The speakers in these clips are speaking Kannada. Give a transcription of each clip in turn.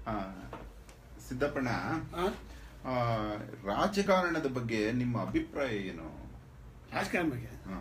ಆ, ಸಿದ್ದಪ್ಪಣ್ಣ ಆ? ಆ, ರಾಜಕಾರಣದ ಬಗ್ಗೆ ನಿಮ್ಮ ಅಭಿಪ್ರಾಯ ಏನು ರಾಜಕಾರಣ ಬಗ್ಗೆ ಹ.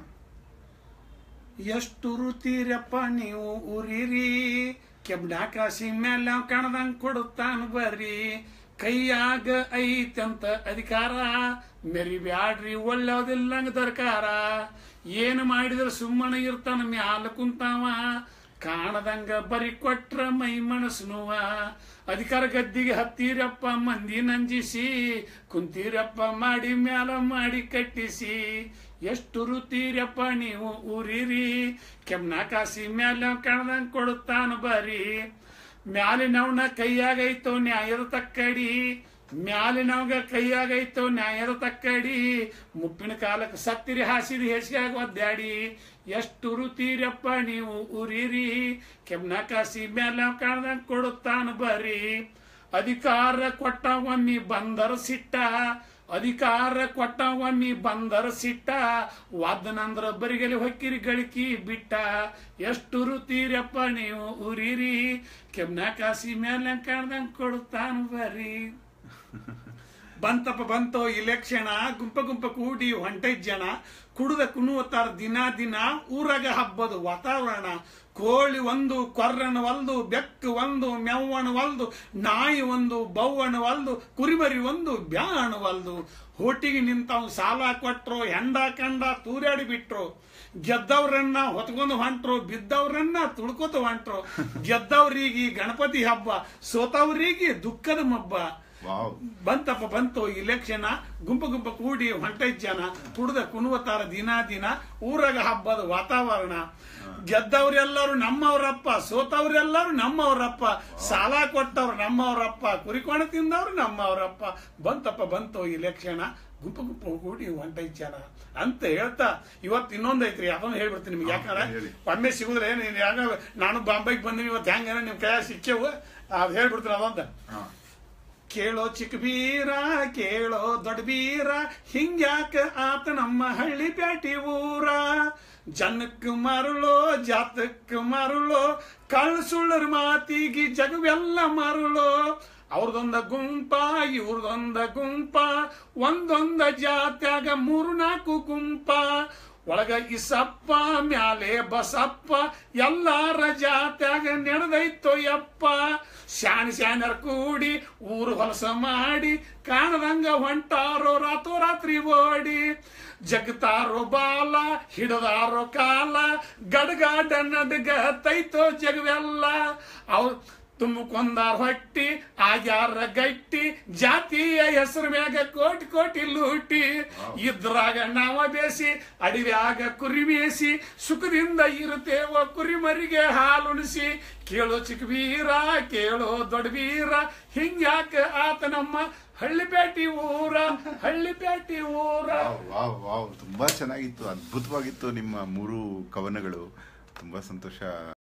ಎಷ್ಟು ರುತೀರಪ್ಪ ನೀವು ಉರಿರಿ ಕೆಬ್ಡಾಕಾಸಿ ಮೇಲೆ ಕಣದಂಗ್ ಕೊಡುತ್ತಾನ ಬರ್ರಿ ಕೈಯಾಗ ಐತಂತ ಅಧಿಕಾರ ಮೆರಿಬ್ಯಾಡ್ರಿ ಒಳ್ಳೋದಿಲ್ಲಂಗ ದರ್ಕಾರ ಏನು ಮಾಡಿದ್ರೆ ಸುಮ್ಮನೆ ಇರ್ತಾನ ಮ್ಯಾಲ ಕುಂತಾವ ಕಾಣದಂಗ ಬರಿ ಕೊಟ್ರ ಮೈ ಮನಸ್ನುವ ಅಧಿಕಾರ ಗದ್ದಿಗೆ ಹತ್ತೀರಪ್ಪ ಮಂದಿ ನಂಜಿಸಿ ಕುಂತೀರಪ್ಪ ಮಾಡಿ ಮ್ಯಾಲ ಮಾಡಿ ಕಟ್ಟಿಸಿ ಎಷ್ಟು ರುತೀರಪ್ಪ ನೀವು ಊರಿರಿ ಕೆಮ್ನ ಕಾಸಿ ಮ್ಯಾಲ ಕಣದಂಗ್ ಕೊಡುತ್ತಾನ ಬರಿ ಮ್ಯಾಲಿನವನ ಕೈಯಾಗೈತೋ ನ್ಯಾಯದ ತಕ್ಕಡಿ ಮ್ಯಾಲಿನವಗ ಕೈಯಾಗೈತೋ ನ್ಯಾಯದ ತಕ್ಕಡಿ ಮುಪ್ಪಿನ ಕಾಲಕ್ಕೆ ಸತ್ತಿರಿ ಹಾಸಿರಿ ಹೆಸಿಯಾಗ ಒದ್ದಾಡಿ ಎಷ್ಟು ರುತೀರಪ್ಪ ನೀವು ಉರಿರಿ ಕೆಮ್ನ ಕಾಸಿ ಮ್ಯಾಲ ಕಾಣ್ದಂಗ್ ಕೊಡುತ್ತಾನ ಬರಿ ಅಧಿಕಾರ ಕೊಟ್ಟ ಒಮ್ಮಿ ಬಂದರ ಸಿಟ್ಟ ಅಧಿಕಾರ ಕೊಟ್ಟ ಒಮ್ಮಿ ಬಂದರ ಸಿಟ್ಟ ವಾದನಂದ್ರ ಬರಿಗಲಿ ಹೊಕ್ಕಿರಿ ಗಳಿಕಿ ಬಿಟ್ಟ ಎಷ್ಟು ರುತೀರಪ್ಪ ನೀವು ಉರಿರಿ ಕೆಮ್ನ ಕಾಸಿ ಮೇಲೆ ಕಾಣ್ದಂಗ್ ಕೊಡುತ್ತಾನ ಬರಿ ಬಂತಪ್ಪ ಬಂತೋ ಇಲೆಕ್ಷನ್ ಗುಂಪ ಗುಂಪ ಕೂಡಿ ಹೊಂಟೈದ್ ಜನ ಕುಡ್ದ ಕುಣುವತ್ತಾರ ದಿನ ದಿನ ಊರಾಗ ಹಬ್ಬದ ವಾತಾವರಣ ಕೋಳಿ ಒಂದು ಕೊರ್ರನ ಒಲ್ದು ಬೆಕ್ಕು ಒಂದು ಮೆವ್ವಣ ಒಲ್ದು ನಾಯಿ ಒಂದು ಬವ್ವಣ ಒಲ್ದು ಕುರಿಮರಿ ಒಂದು ಬ್ಯಾಣ ಒಲ್ದು ಹೋಟಿಗೆ ನಿಂತವ್ ಸಾಲ ಕೊಟ್ರು ಹೆಂಡ ಕಂಡ ತೂರಾಡಿ ಬಿಟ್ರು ಗೆದ್ದವ್ರನ್ನ ಹೊತ್ಕೊಂಡು ಹೊಂಟ್ರು ಬಿದ್ದವ್ರನ್ನ ತುಳ್ಕೊತ ಹೊಂಟ್ರು ಗೆದ್ದವ್ರಿಗೆ ಗಣಪತಿ ಹಬ್ಬ ಸೋತವ್ರಿಗೆ ದುಃಖದ ಮಬ್ಬ ವಾವ್ ಬಂತಪ್ಪ ಬಂತು ಇಲೆಕ್ಷನ್ ಗುಂಪು ಗುಂಪು ಕೂಡಿ ಹೊಂಟೈದ್ ಜನ ಕುಡ್ದ ಕುಣುವತ್ತಾರ ದಿನ ದಿನ ಊರಾಗ ಹಬ್ಬದ ವಾತಾವರಣ ಗೆದ್ದವ್ರೆಲ್ಲರೂ ನಮ್ಮವ್ರಪ್ಪ ಸೋತವ್ರೆಲ್ಲರೂ ನಮ್ಮವ್ರಪ್ಪ ಸಾಲ ಕೊಟ್ಟವ್ರು ನಮ್ಮವ್ರಪ್ಪ ಕುರಿಕೋಣ ತಿಂದವ್ರು ನಮ್ಮವ್ರಪ್ಪ ಬಂತಪ್ಪ ಬಂತು ಇಲೆಕ್ಷನ್ ಗುಂಪು ಗುಂಪು ಕೂಡಿ ಹೊಂಟೈದ್ ಜನ ಅಂತ ಹೇಳ್ತಾ ಇವತ್ತು ಇನ್ನೊಂದ್ ಐತ್ರಿ ಅದನ್ನ ಹೇಳ್ಬಿಡ್ತೀನಿ ನಿಮ್ಗೆ ಯಾಕಂದ್ರೆ ಹೇಳಿ. ಒಮ್ಮೆ ಸಿಗುದ್ರೆ ನೀನ್ ಯಾಕ ನಾನು ಬಾಂಬೆಗೆ ಬಂದಿನಿ ಇವತ್ತು ಹೆಂಗ ನಿಮ್ ಕೈಯಾಗ ಸಿಕ್ಕೇವು ಅದ್ ಹೇಳ್ಬಿಡ್ತೀನಿ ಅದೊಂದ ಹ. ಕೇಳೋ ಚಿಕ್ಕ ಬೀರ ಕೇಳೋ ದೊಡ್ಡ ಬೀರ ಹಿಂಗ್ಯಾಕ ಆತ ನಮ್ಮ ಹಳ್ಳಿ ಪ್ಯಾಟಿ ಊರ ಜನಕ್ ಮರುಳೋ ಜಾತಕ್ ಮರುಳೋ ಕಳ್ ಸುಳ್ಳರ ಮಾತಿಗೆ ಜಗವೆಲ್ಲ ಮರುಳೋ ಅವ್ರದೊಂದ ಗುಂಪ ಇವ್ರದೊಂದ ಗುಂಪ ಒಂದೊಂದ ಜಾತ್ಯಾಗ ಮೂರು ನಾಲ್ಕು ಗುಂಪ ಒಳಗ ಇಸಪ್ಪ ಮ್ಯಾಲೆ ಬಸಪ್ಪ ಎಲ್ಲಾರ ಜಾತ್ಯಾಗ ನೆನೆದೈತೋ ಯಪ್ಪ ಶಾಣಿ ಶಾಣ್ಯರ ಕೂಡಿ ಊರು ಹೊಲಸ ಮಾಡಿ ಕಾಣದಂಗ ಹೊಂಟಾರೋ ರಾತ್ರೋರಾತ್ರಿ ಓಡಿ ಜಗತಾರೋ ಬಾಲ ಹಿಡದಾರೋ ಕಾಲ ಗಡಗಾಡ ನಡ್ಗ ತೈತೋ ಜಗವೆಲ್ಲ ಅವ್ರು ತುಂಬಿಕೊಂದಾರ ಹೊಟ್ಟಿ ಆಗ್ಯಾರ ಗಟ್ಟಿ ಜಾತಿಯ ಹೆಸರು ಮ್ಯಾಗ ಕೋಟಿ ಕೋಟಿ ಲೂಟಿ ಇದ್ರಾಗ ನಾವ ಬೇಸಿ ಅಡವ್ಯಾಗ ಕುರಿ ಬೇಸಿ ಸುಖದಿಂದ ಇರುತ್ತೇವ ಕುರಿಮರಿಗೆ ಹಾಲುಣಿಸಿ ಕೇಳೋ ಚಿಕ್ಕ ವೀರ ಕೇಳೋ ದೊಡ್ಡ ವೀರ ಹಿಂಗ್ಯಾಕ ಆತ ನಮ್ಮ ಹಳ್ಳಿಪೇಟಿ ಊರ ಹಳ್ಳಿಪೇಟಿ ಊರ ವಾವ್ ವಾವ್ ವಾವ್ ತುಂಬಾ ಚೆನ್ನಾಗಿತ್ತು ಅದ್ಭುತವಾಗಿತ್ತು ನಿಮ್ಮ ಮೂರು ಕವನಗಳು ತುಂಬಾ ಸಂತೋಷ